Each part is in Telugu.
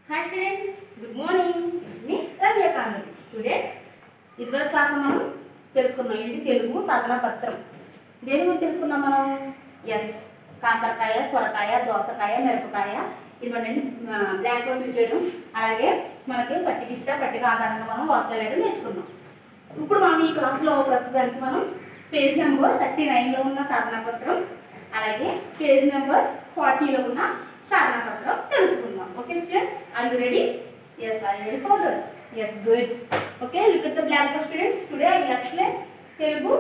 Hi students good morning it's me Ramya congress students ఇదివరకు క్లాస్ మనం తెలుసుకున్నాం ఏంటి తెలుగు సాధన పత్రం దేని గురించి తెలుసుకున్నాం మనం ఎస్ కాకరకాయ సొరకాయ దోసకాయ మిరపకాయ ఇవన్నీ బ్లాక్ ఫిల్ చేయడం అలాగే మనకి పట్టికిస్తే పట్టిక ఆధారంగా మనం వార్తలు వేయడం నేర్చుకున్నాం ఇప్పుడు మనం ఈ క్లాస్లో ప్రస్తుతానికి మనం పేజ్ నెంబర్ థర్టీ నైన్లో ఉన్న సాధన పత్రం అలాగే పేజ్ నెంబర్ ఫార్టీలో ఉన్న సాధన పత్రం తెలుసుకుందాం okay students are you ready yes are ready for that yes good okay look at the blackboard students today I will explain Telugu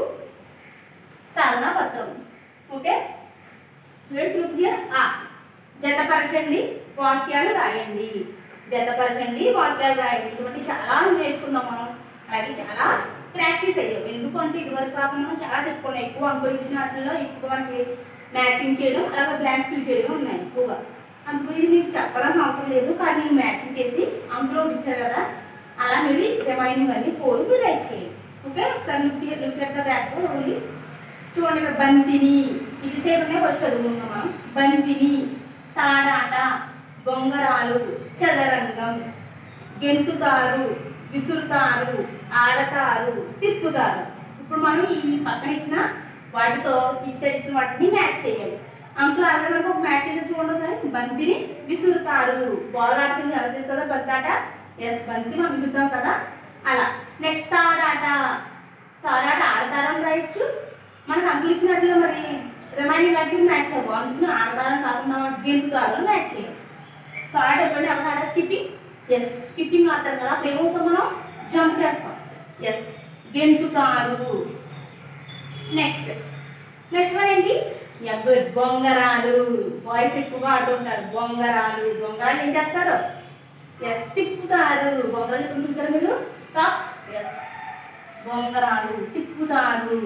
సాధన పత్రం ఓకే స్టూడెంట్స్ లుక్ హియర్ ఆ జతపరచండి వాక్యాలు రాయండి జతపరచండి వాక్యాలు రాయండి ఇటువంటి చాలా నేర్చుకున్నాం మనం అలాగే చాలా ప్రాక్టీస్ అయ్యాం ఎందుకంటే ఇదివరకు కాకుండా మనం చాలా చెప్పుకున్నాం ఎక్కువ అంకులు ఇచ్చిన వాటిల్లో ఎక్కువ మనకి మ్యాచింగ్ చేయడం అలాగే బ్లాంక్స్ ఫిల్ చేయడం ఉన్నాయి ఎక్కువగా అందుకు ఇది మీకు చెప్పాల్సిన అవసరం లేదు కానీ నేను మ్యాచింగ్ చేసి అంకులో ఇచ్చారు కదా అలా మీరు రిమైనింగ్ అన్ని ఫోర్ మీరు రైట్ చేయండి ఓకే ఒకసారి look look at the back only చూడండి ఇక్కడ బంతిని ఇటు సైడ్ ఉన్నాయి ఫస్ట్ చదువుకున్నాం మనం బంతిని తాడాట బొంగరాలు చదరంగం గెంతుతారు విసురుతారు ఆడతారు తిప్పుతారు ఇప్పుడు మనం ఈ పక్కన ఇచ్చిన వాటితో ఇటు సైడ్ ఇచ్చిన వాటిని మ్యాచ్ చేయాలి అంకుల్ ఆల్రెడీ మనకు ఒక మ్యాచ్ చేసి చూడండి ఒకసారి బంతిని విసురుతారు బాల్ ఆడుతుంది ఎలా తెలుసు కదా బంతి ఆట ఎస్ బంతి మనం విసురుతాం కదా అలా నెక్స్ట్ తాడాట తాడాట ఆడతారని రాయొచ్చు మనకు అంకులు ఇచ్చినట్లు మరి రిమైనింగ్ వాటికి మ్యాచ్ అవ్వు అందుకని ఆడతారని కాకుండా గెంతుతారు అని మ్యాచ్ చేయాలి థర్డ్ ఎప్పుడైనా ఎవరు ఆడ స్కిప్పింగ్ ఎస్ స్కిప్పింగ్ ఆడతారు కదా అప్పుడు ఏమవుతాం మనం జంప్ చేస్తాం ఎస్ గెంతుతారు నెక్స్ట్ నెక్స్ట్ వన్ ఏంటి యా గుడ్ బొంగరాలు బాయ్స్ ఎక్కువగా ఆడుతుంటారు బొంగరాలు బొంగరాలు ఏం చేస్తారు ఎస్ తిప్పుతారు బొంగరాలు ఎప్పుడు చూస్తారు మీరు టాప్స్ ఎస్ బొంగరాలు తిప్పుతారు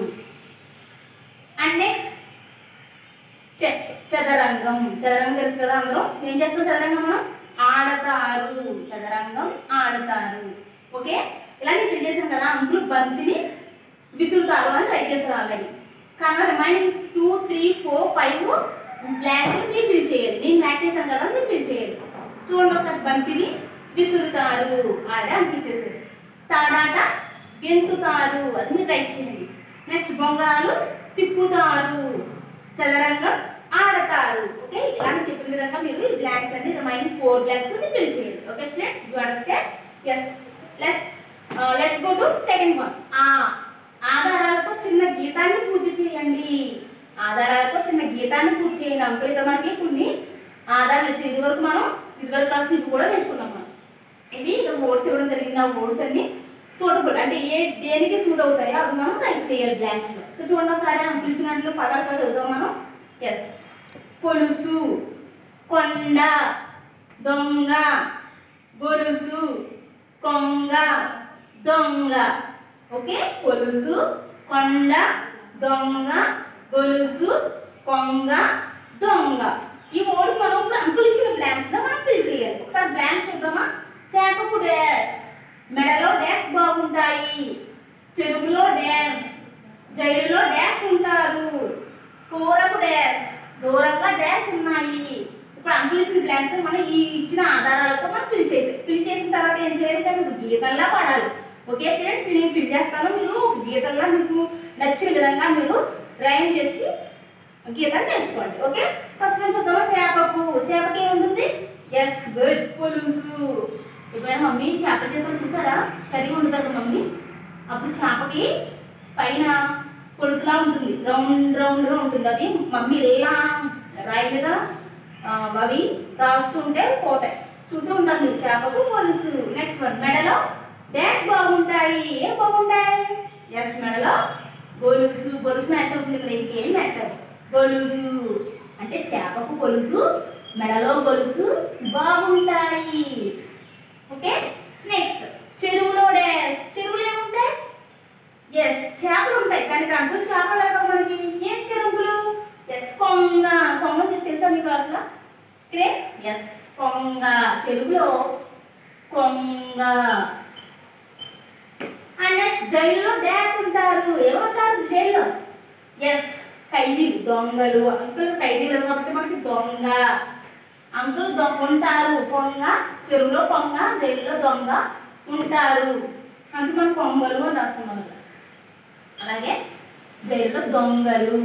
అండ్ నెక్స్ట్ చెస్ చదరంగం చదరంగం తెలుసు కదా అందరూ ఏం చేస్తారు చదరంగం మనం ఆడతారు చదరంగం ఆడతారు ఓకే ఇలా నేను ఫిల్ చేశాను కదా అంకులు బంతిని విసురుతారు అని ట్రై చేశారు ఆల్రెడీ కానీ remaining two three four five blanks మీరు ఫిల్ చేయాలి నేను మ్యాచ్ చేశాను కదా మీరు ఫిల్ చేయాలి చూడండి ఒకసారి బంతిని విసురుతారు ఆడ అనిపించేసారు తాడాట గెంతుతారు అది మీరు ట్రై చేయండి నెక్స్ట్ బొంగాలు తిప్పుతారు చదరంగం ఆడతారు ఓకే ఇలాంటి చెప్పిన విధంగా మీరు బ్లాంక్స్ అన్ని రిమైనింగ్ ఫోర్ బ్లాంక్స్ మీరు ఫిల్ చేయండి okay students you understand yes let's let's go to second one ఆ ఆధారాలతో చిన్న గీతాన్ని పూర్తి చేయండి ఆధారాలతో చిన్న గీతాన్ని పూర్తి చేయండి అంకుల్ ఇక్కడ మనకి కొన్ని ఆధారాలు వచ్చాయి ఇది వరకు మనం ఇదివరకు క్లాస్ ఇవి కూడా నేర్చుకున్నాం మనం ఇవి ఇక్కడ వర్డ్స్ ఇవ్వడం జరిగింది ఆ వర్డ్స్ అన్ని సూటబుల్ అంటే ఏ దేనికి సూట్ అవుతాయో అవి మనం రైట్ చేయాలి బ్లాంక్స్ లో ఇక్కడ చూడండి ఒకసారి అంకుల్ ఇచ్చినట్లు పదాలు కూడా చదువుతాం మనం ఎస్ పొలుసు కొండ దొంగ గొలుసు కొంగ దొంగ ఓకే పొలుసు కొండ దొంగ గొలుసు కొంగ దొంగ ఈ వర్డ్స్ మనం ఇప్పుడు అంకుల్ ఇచ్చిన బ్లాంక్స్ లో మనం ఫిల్ చేయాలి ఒకసారి బ్లాంక్స్ చూద్దామా చేపకు డాష్ మెడలో డాష్ బాగుంటాయి చెరువులో డాన్స్ జైలులో డాన్స్ ఉంటారు కూరకు డాష్ దూరంగా డాష్ ఉన్నాయి ఇప్పుడు అంకుల్ ఇచ్చిన బ్లాంక్స్ మనం ఈ ఇచ్చిన ఆధారాలతో మనం ఫిల్ చేయాలి ఫిల్ చేసిన తర్వాత ఏం చేయాలి దానికి ఒక గీతల్లా పడాలి ఓకే స్టూడెంట్స్ నేను ఫిల్ చేస్తాను మీరు ఒక గీతల్లా మీకు నచ్చిన విధంగా మీరు రైమ్ చేసి గీతాన్ని నేర్చుకోండి ఓకే ఫస్ట్ నుంచి చూద్దామా చేపకు చేపకి ఏముంటుంది ఎస్ గుడ్ పులుసు ఎప్పుడైనా మమ్మీ చేపలు చేసాను చూసారా కర్రీ వండుతారు మమ్మీ అప్పుడు చేపకి పైన పులుసులా ఉంటుంది రౌండ్ రౌండ్గా ఉంటుంది అవి మమ్మీ ఇలా రాయి మీద ఆ, అవి రాస్తుంటే పోతాయి చూసి ఉంటారు మీరు చేపకు పులుసు నెక్స్ట్ వన్ మెడలో డాన్స్ బాగుంటాయి ఏం బాగుంటాయి ఎస్ మెడలో గొలుసు గొలుసు మ్యాచ్ అవుతుంది ఇక్కడ ఇంకేం మ్యాచ్ అవ్వదు గొలుసు అంటే చేపకు గొలుసు మెడలో గొలుసు బాగుంటాయి ఓకే నెక్స్ట్ చెరువులో డాన్స్ చెరువులు ఏముంటాయి ఎస్ చేపలు ఉంటాయి కానీ దాంట్లో చేపలు లేక మనకి ఏం చెరువులు ఎస్ కొంగ కొంగ మీకు తెలుసా మీకు అసలు ఇదే ఎస్ కొంగ చెరువులో కొంగ అండ్ నెక్స్ట్ జైల్లో డాన్స్ ఉంటారు ఏమంటారు జైల్లో ఎస్ ఖైదీలు దొంగలు అంకుల్ ఖైదీలు కాబట్టి మనకి దొంగ అంకుల్ దొంగ ఉంటారు పొంగ చెరువులో పొంగ జైలులో దొంగ ఉంటారు అందుకు మనం పొంగలు అని రాసుకున్నాం ఇక్కడ. అలాగే జైలులో దొంగలు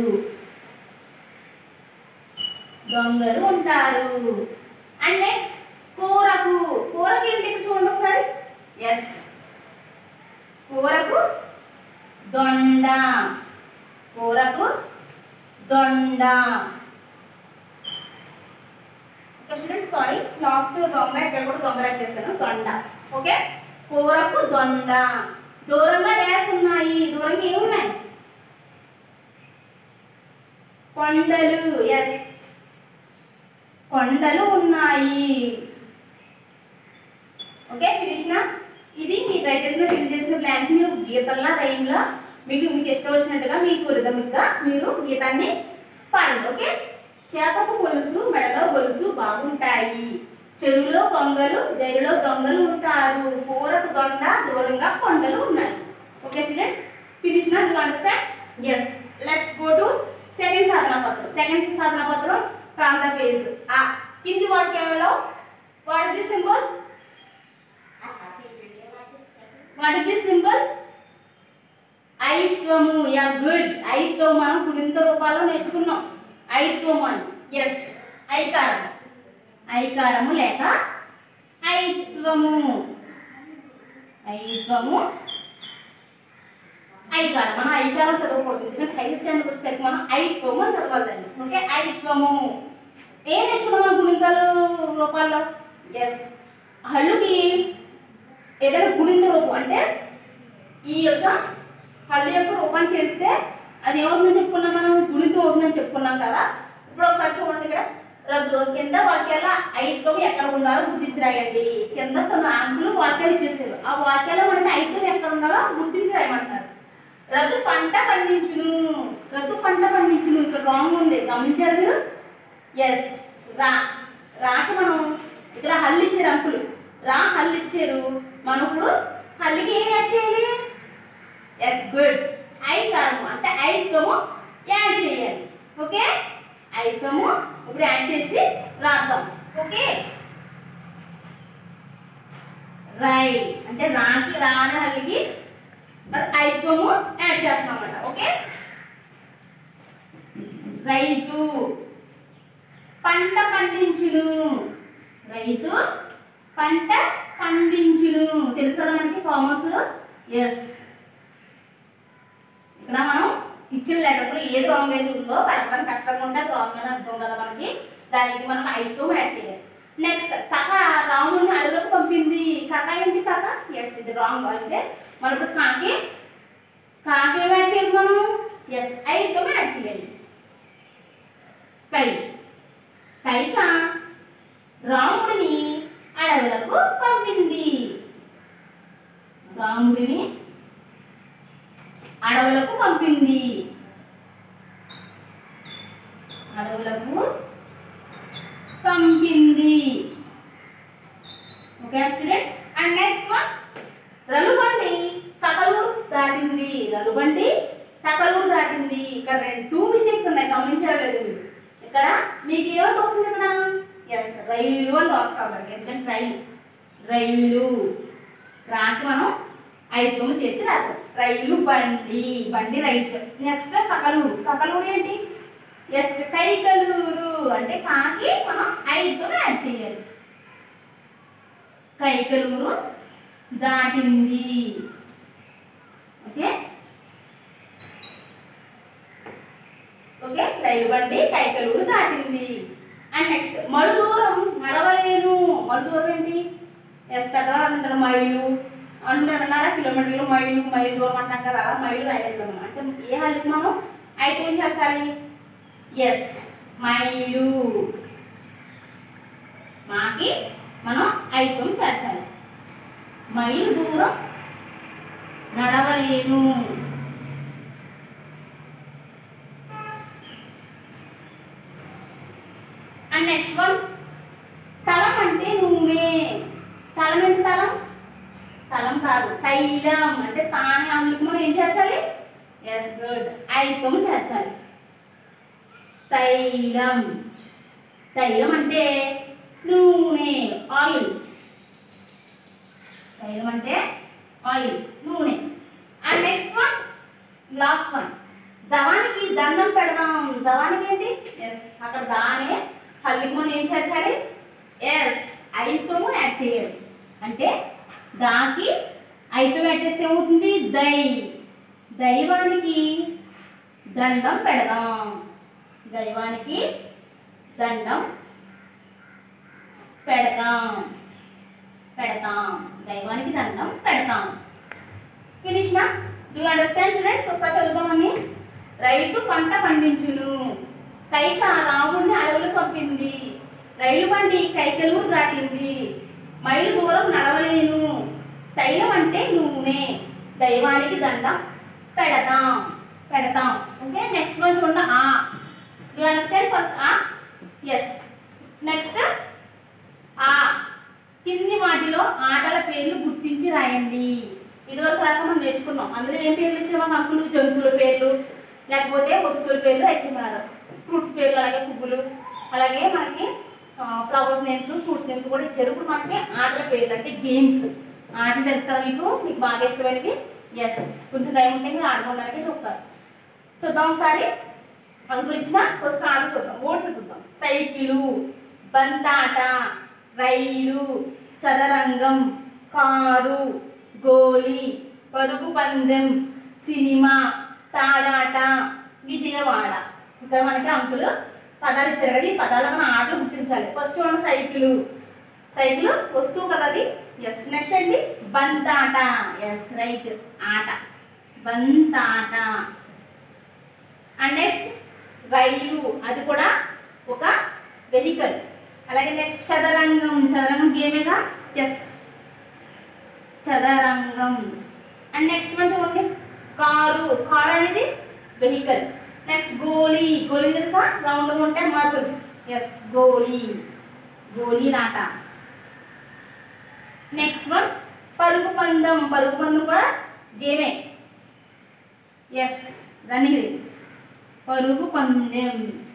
దొంగలు ఉంటారు అండ్ నెక్స్ట్ కూరకు కూరకు ఏంటి ఇక్కడ చూడండి ఒకసారి ఎస్ కూరకు దొండ కూరకు దొండ స్టూడెంట్ సారీ లాస్ట్ దొంగ ఇక్కడ కూడా దొంగ రాక్ చేశాను దొండ ఓకే కూరకు దొండ దూరంగా డ్యాస్ ఉన్నాయి దూరంగా ఏమున్నాయి కొండలు ఎస్ కొండలు ఉన్నాయి ఓకే ఫినిష్నా ఇది మీరు ట్రై చేసిన ఫిల్ చేసిన బ్లాంక్స్ మీరు గీతల్లా రైన్లా మీకు మీకు ఇష్టం వచ్చినట్టుగా మీకు రిధమిక్గా మీరు గీతాన్ని పాడండి ఓకే చేపకు పులుసు మెడలో గొలుసు బాగుంటాయి చెరువులో కొంగలు జైలులో దొంగలు ఉంటారు కూరకు దొండ దూరంగా కొండలు ఉన్నాయి ఓకే స్టూడెంట్స్ ఫినిష్ నా do understand yes let's go to second సాధన పత్రం సెకండ్ సాధన పత్రం ప్రాంత పేజ్ ఆ కింది వాక్యాలలో what is the symbol what is the symbol ఐత్వము యా గుడ్ ఐత్వం మనం గుణింత రూపాల్లో నేర్చుకున్నాం ఐత్వము అని ఎస్ ఐకారం ఐకారము లేక ఐత్వము ఐత్వము ఐకారం మనం ఐకారం చదవకూడదు ఎందుకంటే హై స్టాండర్డ్ వచ్చేసరికి మనం ఐత్వము అని చదవాలండి ఓకే ఐత్వము ఏం నేర్చుకున్నాం మనం గుణింతాలు రూపాల్లో ఎస్ హల్లుకి ఏదైనా గుణింత రూపం అంటే ఈ యొక్క హల్లు యొక్క రూపాన్ని చేస్తే అది ఏమవుతుందని చెప్పుకున్నాం మనం గుణితం అవుతుందని చెప్పుకున్నాం కదా ఇప్పుడు ఒకసారి చూడండి ఇక్కడ రద్దు కింద వాక్యాల ఐత్వం ఎక్కడ ఉండాలో గుర్తించి రాయండి కింద కొన్ని అంకులు వాక్యాలు ఇచ్చేసారు ఆ వాక్యాలు మనకి ఐత్వం ఎక్కడ ఉండాలో గుర్తించి రాయమంటున్నారు రద్దు పంట పండించును రద్దు పంట పండించును ఇక్కడ రాంగ్ ఉంది గమనించారు మీరు ఎస్ రా రాకి మనం ఇక్కడ హల్లు ఇచ్చారు అంకులు రా హల్లు ఇచ్చారు మనం ఇప్పుడు హల్లుకి ఏం యాడ్ చేయాలి ఎస్ గుడ్ ఐకారము అంటే ఐకము యాడ్ చేయాలి ఓకే ఐకము ఇప్పుడు యాడ్ చేసి రాద్దాం ఓకే రై అంటే రాకి రాని హల్లికి ఐకము యాడ్ చేస్తాం అన్నమాట ఓకే రైతు పంట పండించును రైతు పంట పండించును తెలుసు కదా మనకి ఫార్మర్స్ ఎస్ ఇక్కడ మనం ఇచ్చిన లెటర్స్ లో ఏది రాంగ్ అయితే ఉందో పలకడం కష్టంగా ఉంటే అది రాంగ్ అని అర్థం కదా మనకి దానికి మనం ఐతో యాడ్ చేయాలి నెక్స్ట్ కథ రాముడిని అడవిలోకి పంపింది కథ ఏంటి కథ ఎస్ ఇది రాంగ్ అంటే మనం ఇప్పుడు కాకి కాకి ఏం యాడ్ చేయాలి మనం ఎస్ ఐతో యాడ్ చేయాలి కై కైక రాముడిని అడవులకు పంపింది రాముడిని అడవులకు పంపింది అడవులకు పంపింది okay students and next one రలుబండి తకలూరు దాటింది రలుబండి తకలూరు దాటింది ఇక్కడ రెండు టూ మిస్టేక్స్ ఉన్నాయి గమనించారు లేదు మీరు ఇక్కడ మీకు ఏమో తోస్తుంది ఇక్కడ ఎస్ రైలు అని తోస్తాం మనకి ఎందుకంటే రైలు రైలు రాకి మనం ఐదు చేర్చి రాసాం రైలు బండి బండి రైట్ నెక్స్ట్ కకలూరు కకలూరు ఏంటి ఎస్ కైకలూరు అంటే కాకి మనం ఐదు యాడ్ చేయాలి కైకలూరు దాటింది ఓకే ఓకే రైలు బండి కైకలూరు దాటింది అండ్ నెక్స్ట్ మడు దూరం నడవలేను మడు దూరం ఏంటి ఎస్ పెద్దగా అంటారు మైలు అంటున్నారా కిలోమీటర్లు మైలు మైలు దూరం అంటాం కదా అలా మైలు రాయలేదు అంటే ఏ హల్లికి మనం ఐదు చేర్చాలి ఎస్ మైలు మాకి మనం ఐదు చేర్చాలి మైలు దూరం నడవలేను అండ్ నెక్స్ట్ వన్ తలం అంటే నూనె తలం ఏంటి తలం తలం కాదు తైలం అంటే తానే అందుకు మనం ఏం చేర్చాలి ఎస్ గుడ్ ఐకం చేర్చాలి తైలం తైలం అంటే నూనె ఆయిల్ తైలం అంటే ఆయిల్ నూనె and next one last one దవానికి దండం పెడదాం దవానికి ఏంటి ఎస్ అక్కడ దానే హల్లికి మనం ఏం చేర్చాలి ఎస్ ఐతము యాడ్ చేయాలి అంటే దాకి ఐతం యాడ్ చేస్తే ఏమవుతుంది దై దైవానికి దండం పెడదాం దైవానికి దండం పెడతాం పెడతాం దైవానికి దండం పెడతాం ఫినిష్ నా డూ అండర్స్టాండ్ స్టూడెంట్స్ ఒకసారి చదువుదామని రైతు పంట పండించును కైక రాముడిని అడవులు పంపింది రైలు బండి కైకలూరు దాటింది మైలు దూరం నడవలేను తైలం అంటే నూనె దైవానికి దండం పెడతాం పెడతాం ఓకే నెక్స్ట్ వన్ చూడండి uh do understand first uh yes next ఆ కింది వాటిలో ఆటల పేర్లు గుర్తించి రాయండి ఇదివరకు క్లాస్ మనం నేర్చుకున్నాం అందులో ఏం పేర్లు ఇచ్చామో హక్కులు జంతువుల పేర్లు లేకపోతే వస్తువుల పేర్లు ఇచ్చేమన్నారు ఫ్రూట్స్ పేర్లు అలాగే పువ్వులు అలాగే మనకి ఫ్లవర్స్ నేమ్స్ ఫ్రూట్స్ నేమ్స్ కూడా ఇచ్చారు ఇప్పుడు మనకి ఆటల పేర్లు అంటే గేమ్స్ ఆటలు తెలుసు కదా మీకు మీకు బాగా ఇష్టమైనవి ఎస్ కొంచెం టైం ఉంటే మీరు ఆడుకోవడానికే చూస్తారు చూద్దాం ఒకసారి అంకులు ఇచ్చిన ఫస్ట్ ఆట చూద్దాం ఓట్స్ చూద్దాం సైకిలు బంతాట రైలు చదరంగం కారు గోలి పరుగు పందెం సినిమా తాడాట విజయవాడ ఇక్కడ మనకి అంకులు పదాలు ఇచ్చారు కదా ఈ పదాలు మనం ఆటలు గుర్తించాలి ఫస్ట్ వన్ సైకిల్ సైకిల్ వస్తువు కదా అది ఎస్ నెక్స్ట్ అండి బంతాట ఎస్ రైట్ ఆట బంతాట అండ్ నెక్స్ట్ రైలు అది కూడా ఒక వెహికల్ అలాగే నెక్స్ట్ చదరంగం చదరంగం గేమేగా చెస్ చదరంగం అండ్ నెక్స్ట్ వన్ చూడండి కారు కారు అనేది వెహికల్ నెక్స్ట్ గోలీ గోలీ తెలుసా రౌండ్ ఉంటే మజిల్స్ ఎస్ గోలీ గోలీ నాట నెక్స్ట్ వన్ పరుగు పందెం పరుగు పందెం కూడా గేమే ఎస్ రన్నింగ్ రేస్ పరుగు పందెం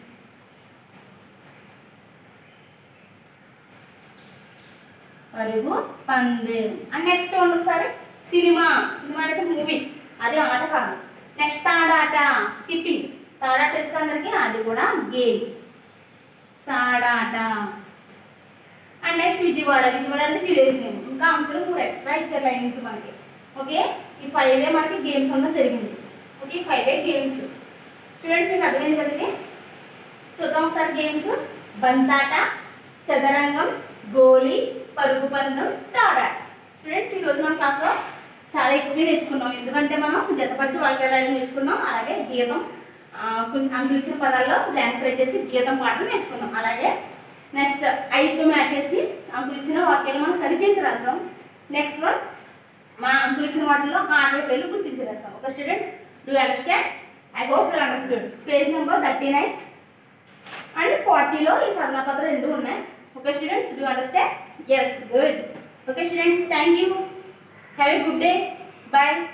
పరుగు పందెం అండ్ నెక్స్ట్ వన్ ఒకసారి సినిమా సినిమా అంటే మూవీ అది ఆట కాదు నెక్స్ట్ తాడాట స్కిప్పింగ్ తాడాట తెలుసు అందరికి అది కూడా గేమ్ తాడాట అండ్ నెక్స్ట్ విజయవాడ విజయవాడ అంటే విలేజ్ నేమ్ ఇంకా అందులో మూడు ఎక్స్ట్రా ఇచ్చారు లైన్స్ మనకి ఓకే ఈ ఫైవ్ ఏ మనకి గేమ్స్ ఉండడం జరిగింది ఓకే ఈ ఫైవ్ ఏ గేమ్స్ స్టూడెంట్స్ మీకు అర్థమైంది కదండి చూద్దాం ఒకసారి గేమ్స్ బంతాట చదరంగం గోలీ పరుగు పందెం తాడాట స్టూడెంట్స్ ఈరోజు మన క్లాస్లో చాలా ఎక్కువ నేర్చుకున్నాం ఎందుకంటే మనం జతపరిచి వాక్యాలు నేర్చుకున్నాం అలాగే గీతం ఆ, కొన్ని అంకులు ఇచ్చిన పదాల్లో బ్లాంక్స్ రైట్ చేసి గీతం పాటలు నేర్చుకున్నాం అలాగే నెక్స్ట్ ఐదు యాడ్ చేసి అంకులు ఇచ్చిన వాక్యాలు మనం సరిచేసి రాస్తాం నెక్స్ట్ వన్ మా అంకులు ఇచ్చిన వాటిలో ఆటల పేర్లు గుర్తించి రాస్తాం ఒక students do understand I hope you understood page number thirty nine and ఫార్టీలో ఈ సర్ణపత్ర రెండు ఉన్నాయి okay students do understand yes good okay students thank you have a good day bye